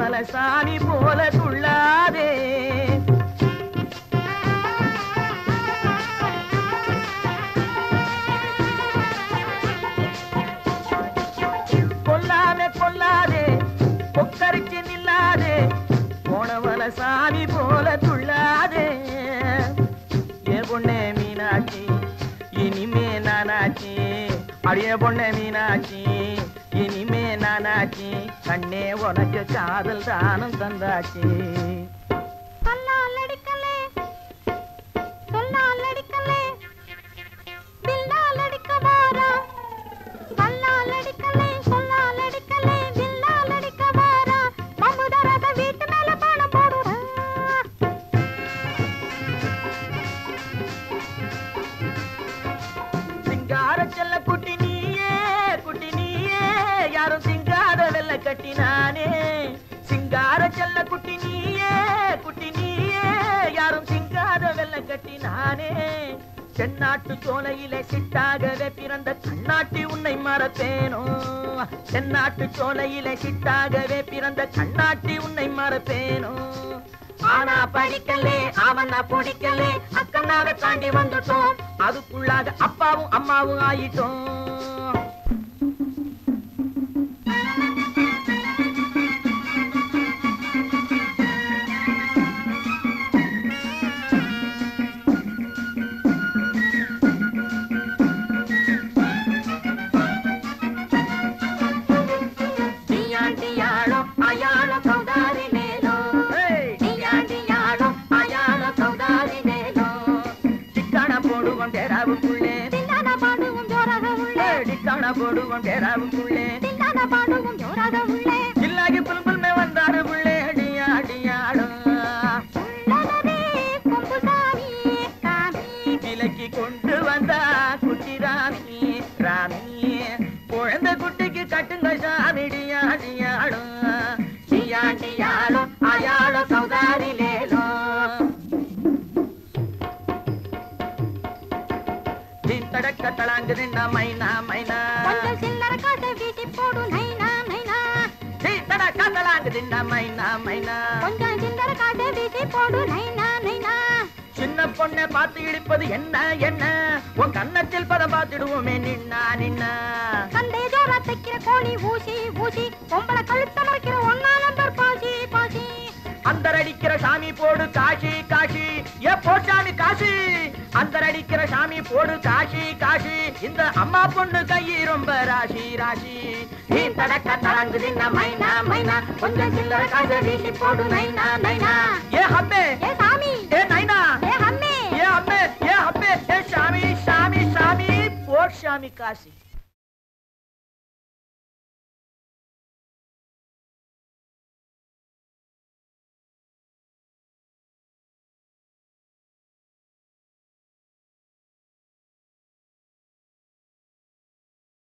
போனவல சாமி போல துள்ளாதே கொல்லாமே கொல்லாதே கொக்கரிச்சு நில்லாதே போனவல சாமி போல துள்ளாதே ஏ பொண்ணே மீனாட்சி இனிமே நானாச்சி அடிய பொண்ணே மீனாட்சி இனிமே நானாச்சி கண்ணே உனக்கு காதல் தானம் தந்தாச்சி சொல்லால் அடிக்கலே சொல்லால் அடிக்கலே பில்லால் அடிக்க வாரா சொல்லால் அடிக்கலே சொல்லால் அடிக்கலே பில்லால் அடிக்க வாரா மமுதரத வீட்டு மேல பாடம் போடுறா சிங்கார செல்ல குட்டி நீயே குட்டி நீயே யாரும் சிங்கார வெள்ள கட்டினானே சிங்கார செல்ல குட்டி நீயே குட்டி நீயே யாரும் சிங்கார வெள்ள கட்டினானே தென்னாட்டு சோலையிலே சிட்டாகவே பிறந்த கண்ணாட்டி உன்னை மறப்பேனோ தென்னாட்டு சோலையிலே சிட்டாகவே பிறந்த கண்ணாட்டி உன்னை மறப்பேனோ ஆனா படிக்கலே அவனா பிடிக்கலே அக்கனாவை தாண்டி வந்துட்டோம் அதுக்குள்ளாக அப்பாவும் அம்மாவும் ஆயிட்டோம் டியாண்டியாளோ அயாளோ கௌதாரி மேலோ டியாண்டியாளோ அயாளோ கௌதாரி மேலோ டிக்கான போடுவோம் டேராவுக்குள்ளே தில்லான பாடுவும் ஜோராக உள்ளே டிக்கான போடுவோம் டேராவுக்குள்ளே தில்லான பாடுவும் ஜோராக உள்ளே இல்லாகி புல்புல்மே வந்தாரு புள்ளே அடியா அடியாடும் உள்ளதவே கொம்புசாமி காமி விலக்கி கொண்டு வந்தா குட்டி ராமி ராமி குழந்தை குட்டிக்கு கட்டுங்க சாமி டியா அடியாடும் டியாண்டியாளோ அயாளோ கௌதாரி மேலோ தடக்க தளாங்குது மைனா மைனா கொஞ்சம் சில்லற காசை வீசி போடு நைனா நைனா தடக்க தளாங்குது மைனா மைனா கொஞ்சம் சில்லற காசை வீசி போடு நைனா நைனா சின்ன பொண்ணை பார்த்து இடிப்பது என்ன என்ன உன் கன்னத்தில் பதம் பார்த்துடுவோமே நின்னா நின்னா கண்டே ஜோரா தைக்கிற கோழி ஊசி ஊசி பொம்பளை கழுத்த மறைக்கிற ஒன்னா நம்பர் பாசி பாசி அந்தர் அடிக்கிற சாமி போடு காஷி காஷி ஏ போட்டாமி காசி அந்தர் அடிக்கிற சாமி போடு காஷி காஷி இந்த அம்மா பொண்ணு கை ரொம்ப ராசி ராசி நீ தடக்க தளங்குது மைனா மைனா கொஞ்சம் சில்லற காசை வீசி போடு நைனா நைனா ஏ ஹப்பே ஏ சாமி ஏ நைனா ஏ அம்மே ஏ ஹப்பே ஏ ஹப்பே ஏ சாமி சாமி சாமி போட் சாமி காசி